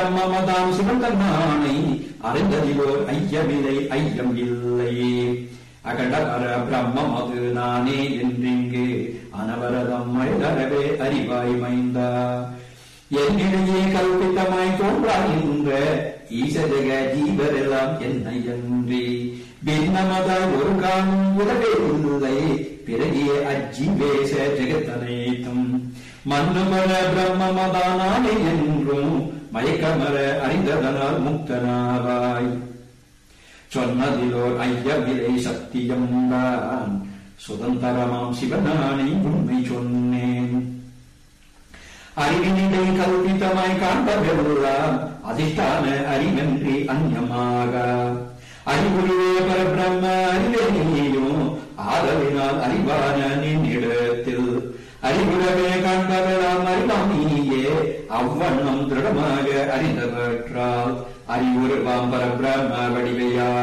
மமதாம் சிவந்தன்மானை அறிந்ததிலோர் ஐயமில்லை ஐயம் இல்லையே அகண்டபர பிரம்மம் அது நானே என்றிங்கு அனவரதம் அழகவே அறிவாய் மைந்தா என்னிடையே கல்பித்தமாய் தோன்றாகின்ற ஈசஜக ஜீவரெல்லாம் என்னை அன்றி பின்னமதாய் ஒரு காலம் உலகே இல்லை பிறகிய அஜீவேச ஜெகத்தனைத்தும் மன்னுமர பிரம்மமதானானே என்றும் மயக்கமர அறிந்ததனால் முக்தனாவாய் சொன்னதிலோர் ஐயமிலை சத்தியம் தான் சுதந்திரமாம் சிவனானை உண்மை சொன்னேன் அறிவினிடை கல்பித்தமாய் காண்பவெல்லாம் அதிஷ்டான அறிவன்றி அந்யமாக அறிவுருவே பரபிரம்ம அறிவே நீயும் ஆதலினால் அறிவான நின்னிடத்தில் அறிவுறவே காண்பவெல்லாம் அறிவாம் நீயே அவ்வண்ணம் திருடமாக அறிந்தவற்றால் அறிவுருவாம் பரபிரம்ம வடிவையாய்